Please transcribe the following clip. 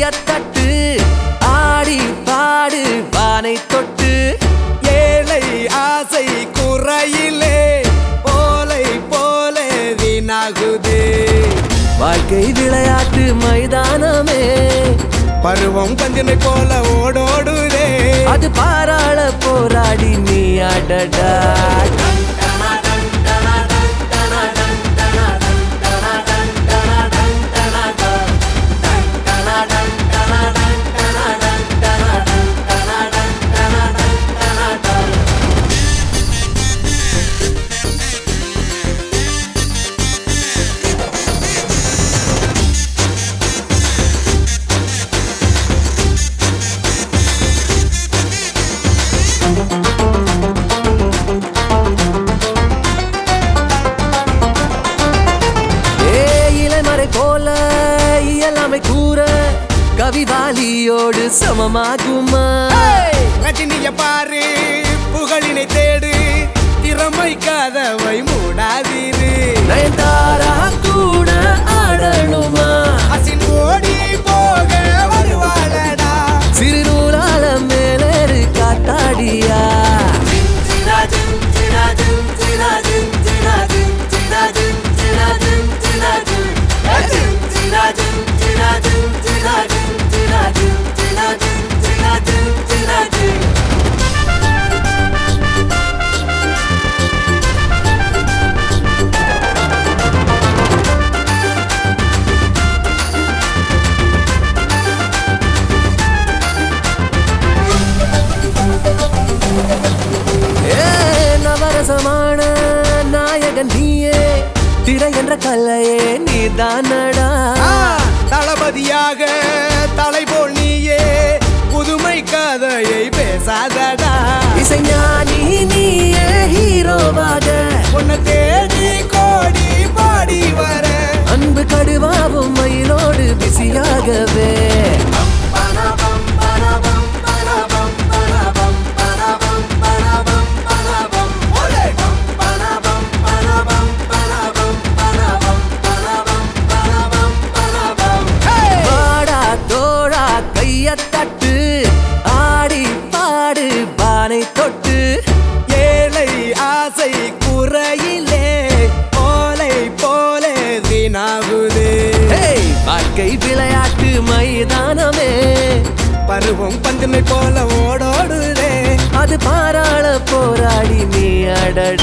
கையத்தட்டு ஆடி பாடு வானை தொட்டு ஏழை ஆசை குறையிலே போலை போலே வீணாகுதே வாழ்க்கை விளையாட்டு மைதானமே பருவம் கஞ்சனை போல ஓடோடுதே அது பாராள போராடி நீ அடடா ஏ இளமறை போல இயலாமை கூற கவிவாலியோடு சமமாகுமா ரஜினிய பாரு புகழினை தேடு திறமை கதவை மூடாதீரு நயன்தாரா கூட ஆடணுமா அசின் ஓடி போக வருவாளடா சிறுநூலால மேலேறு காத்தாடியா ஏ நவரசமான நாயகன் நீயே திரை என்ற கல்லையே நீதானடா ஆ, தளபதியாக தலை போல் நீயே புதுமை கதையை பேசாதடா இசைஞானி நீயே ஹீரோவாக உன்னை தேடி கோடி பாடி வர அன்பு கடுவாவும் மயிலோடு பிஸியாகவே வாடா தோழா கையத்தட்டு ஆடி பாடு பானை தொட்டு ஏழை ஆசை குறையிலே போலை போலே வீணாகுதே ஹேய், வாழ்க்கை விளையாட்டு மைதானமே பருவம் பந்தினை போல ஓடோடுதே அது பாராள போராடி நீ அடடா